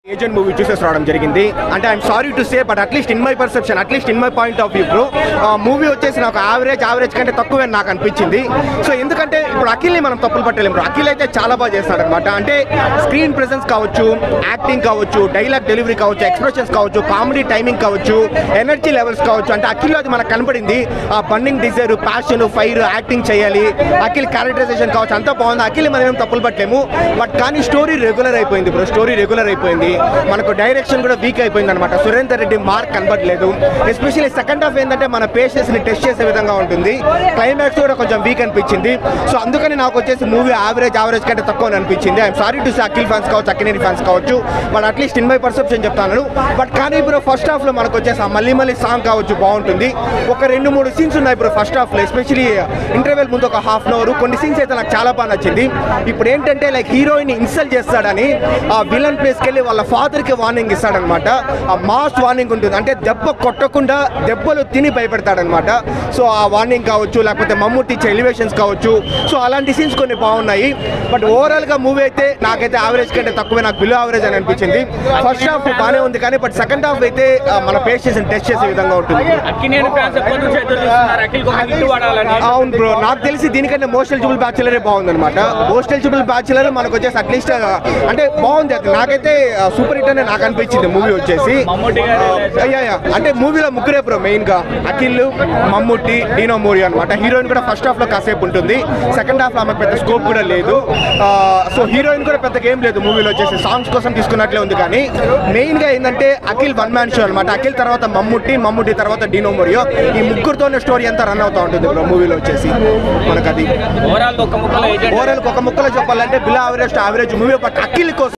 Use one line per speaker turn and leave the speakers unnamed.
Agent movie చూసేసి రావడం జరిగింది అంటే I'm sorry to say but at least in my perception at least in my point of view bro movie వచ్చేసి నాకు average average కంటే తక్కువే నాకు అనిపించింది సో ఎందుకంటే ఇప్పుడు అఖిల్ని మనం తప్పులు పట్టలేము bro. అఖిల్ అయితే చాలా బాగా చేస్తాడు అనమాట అంటే స్క్రీన్ ప్రెసెన్స్ కావచ్చు యాక్టింగ్ కావచ్చు డైలాగ్ డెలివరీ కావచ్చు ఎక్స్ప్రెషన్స్ కావచ్చు కామెడీ టైమింగ్ కావచ్చు ఎనర్జీ లెవెల్స్ కావచ్చు అంటే అఖిల్ అది మనకు కనపడింది ఆ burning desire passion fire acting చేయాలి అఖిల్ క్యారెక్టరైజేషన్ కావచ్చు అంతా బాగుంది అఖిల్ మనం ఏం తప్పులు పట్టలేము బట్ కానీ స్టోరీ రెగ్యులర్ అయిపోయింది బ్రో స్టోరీ రెగ్యులర్ అయిపోయింది మనకు డైరెక్షన్ కూడా వీక్ అయిపోయింది అనమాట సురేందర్ రెడ్డి మార్క్ కనబడలేదు ఎస్పెషల్లీ సెకండ్ హాఫ్ ఏంటంటే మన పేషెన్స్ ని టెస్ట్ చేసే విధంగా ఉంటుంది క్లైమాక్స్ కూడా కొంచెం వీక్ అనిపించింది సో అందుకని నాకు వచ్చేసి మూవీ యావరేజ్ యావరేజ్ కంటే తక్కువ అని అనిపించింది I'm sorry to say Akhil fans కావచ్చు అక్కినేని ఫ్యాన్స్ కావచ్చు but at least in my perception చెప్తాను బట్ కానీ ఇప్పుడు ఫస్ట్ హాఫ్ లో మనకు వచ్చేసి ఆ మళ్ళీ మళ్ళీ సాంగ్ కావచ్చు బాగుంటుంది ఒక రెండు మూడు సీన్స్ ఉన్నాయి ఇప్పుడు ఫస్ట్ హాఫ్ లో ఎస్పెషల్లీ ఇంటర్వెల్ ముందు ఒక హాఫ్ అన్ అవర్ కొన్ని సీన్స్ అయితే నాకు చాలా బాగా నచ్చింది ఇప్పుడు ఏంటంటే లైక్ హీరోయిన్ ఇన్సల్ట్ చేస్తాడని ఆ విలన్ ప్లేస్కి వెళ్ళి వాళ్ళ ఫాదర్ కి వార్నింగ్ ఇస్తాడనమాట ఆ మాస్ వార్నింగ్ ఉంటుంది అంటే దెబ్బ కొట్టకుండా దెబ్బలు తిని భయపెడతాడనమాట సో ఆ వార్నింగ్ కావచ్చు లేకపోతే మమ్ముట్టి ఇచ్చే ఎలివేషన్స్ కావచ్చు సో అలాంటి సీన్స్ కొన్ని బాగున్నాయి బట్ ఓవరాల్ గా మూవీ అయితే నాకైతే యావరేజ్ కంటే తక్కువే నాకు బిలో యావరేజ్ అని అనిపించింది ఫస్ట్ హాఫ్ బాగానే ఉంది కానీ బట్ సెకండ్ హాఫ్ అయితే ఆ, మన పేషెన్స్ టెస్ట్ చేసే విధంగా ఉంటుంది
అక్కినేని ఫ్యాన్స్ ఎప్పటి నుంచి ఎదురు చూస్తున్నారు అఖిల్కి ఒక హిట్ పడాలని
అవును బ్రో నాకు తెలిసి దీనికంటే మోస్ట్ ఎలిజిబుల్ బ్యాచులరే బాగుంది అనమాట మోస్ట్ ఎలిజిబుల్ బ్యాచులర్ మనకు వచ్చేసి అట్లీస్ట్ అంటే బాగుంది అది నాకైతే సూపర్ హిట్ అనే నాకు అనిపించింది మూవీ వచ్చేసి
మమ్ముట్టి గారు
ఆ, యా, యా. అంటే మూవీలో ముగ్గురే బ్రో మెయిన్ గా అఖిల్ మమ్ముట్టి డీనో మోరి అనమాట హీరోయిన్ కూడా ఫస్ట్ హాఫ్ లో కాసేపు ఉంటుంది సెకండ్ హాఫ్ లో ఆమెకు పెద్ద స్కోప్ కూడా లేదు సో హీరోయిన్ కూడా పెద్ద గేమ్ లేదు మూవీలో వచ్చేసి సాంగ్స్ కోసం తీసుకున్నట్లే ఉంది కానీ మెయిన్ గా ఏంటంటే అఖిల్ వన్ మ్యాన్ షో అనమాట అఖిల్ తర్వాత మమ్ముట్టి మమ్ముట్టి తర్వాత డీనో మోరియో ఈ ముగ్గురుతోనే స్టోరీ అంతా రన్ అవుతా ఉంటుంది బ్రో మూవీలో వచ్చేసి మనకు అది
ఓవరాల్ ఒక్క ముక్కలో ఏజెంట్
ఓవరాల్ ఒక ముక్కలో చెప్పాలంటే below average average movie but Akhil కోసం